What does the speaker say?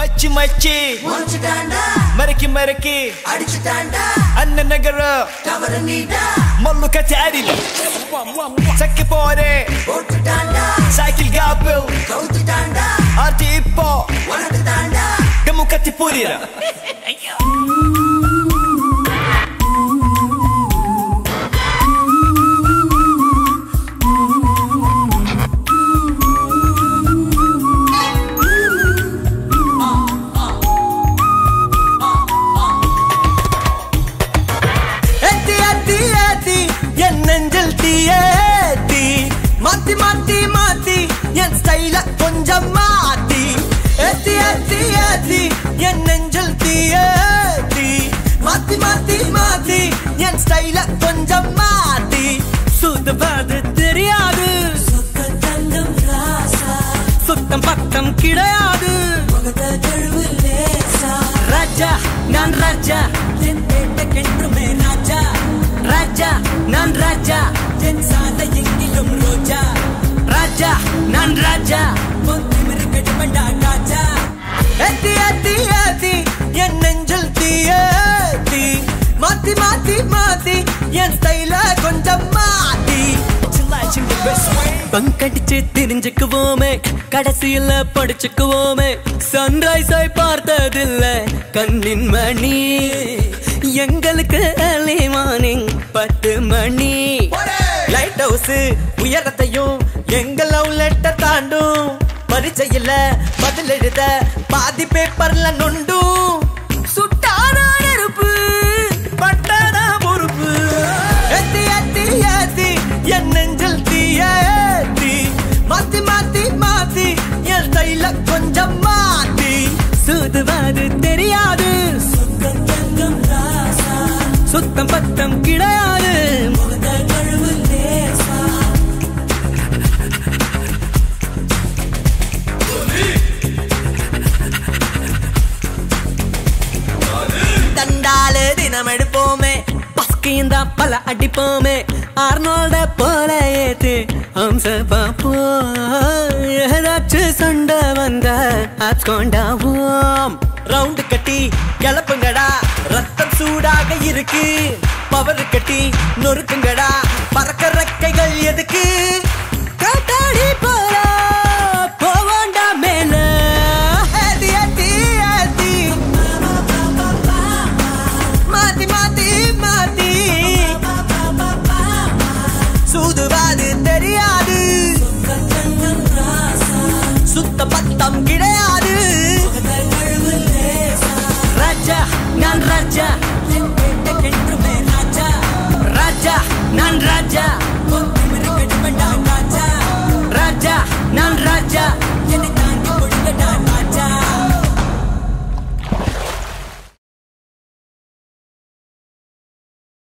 மச்சி மச்சி முடிச்சுட்டாண்டா மறக்கி மறக்கி அடிச்சுட்டாண்டா அண்ணன் நகர தவறு நீடா மல்லு கட்டி அடி சக்கி போறே போட்டுட்டாண்டா சைக்கிள் காப்பில் கவுத்துட்டாண்டா ஆர்டி இப்போ உனக்கு தாண்டா கம்மு கத்தி புரியுற ஏத்தி ஏத்தி ஏத்தி என் நெஞ்சில் தீயேத்தி மாத்தி மாத்தி மாத்தி என் ஸ்டைல கொஞ்சம் மாத்தி ஏத்தி ஏத்தி ஏத்தி என் நெஞ்சில் தீயேத்தி மாத்தி மாத்தி மாத்தி என் ஸ்டைல கொஞ்சம் மாத்தி சுத்தப்பாது தெரியாது சொக்க தங்கம் ராசா சுத்தம் பத்தம் கிடையாது முகத கழுவு லேசா ராஜா நான் ராஜா என் பேட்டைக்கென்றுமே ராஜா ராஜா நான் ராஜா என் சாலை எங்கிலும் ரோஜா ராஜா நான் ராஜா பொத்திமிரு கடுமண்டா ராஜா ஏத்தி ஏத்தி ஏத்தி என் நெஞ்சில் தீயேத்தி மாத்தி மாத்தி மாத்தி என் ஸ்டைல கொஞ்சம் மாத்தி பங்கடிச்சு தெரிஞ்சுக்குவோமே கடைசியில படிச்சுக்குவோமே சன்ரைஸை பார்த்ததில்ல கண்ணின் மணி எங்களுக்கு early morning பத்து மணி லைட் ஹவுஸ் உயரத்தையும் எங்க லவ் லெட்டர் தாண்டும் பரீட்சையில பதில் எழுத பாதி பேப்பர்ல நொண்டும் சுட்டான நெருப்பு பட்டான பொறுப்பு ஏத்தி ஏத்தி ஏத்தி என் நெஞ்சில் தீயேத்தி மாத்தி மாத்தி மாத்தி என் ஸ்டைல கொஞ்சம் மாத்தி சுதுவாது தெரியாது சொக்க தங்கம் ராசா சுத்தம் பத்தம் கிடையாது முகத கழுவு லேசா தண்டால தினம் எடுப்போமே பஸ்கையும் தான் பல அடிப்போமே ஆர்னோல்ட போல ஏத்து ஹம்ச பாப்போ ஏதாச்சும் சண்டை வந்த ஆப்ஸ்கொண்டாவோம் ரவுண்டு கட்டி கிளப்புங்கடா ரத்தம் சூடாக இருக்கு பவர் கட்டி நொறுக்குங்கடா பறக்க ரெக்கைகள் எதுக்கு காத்தாடி போல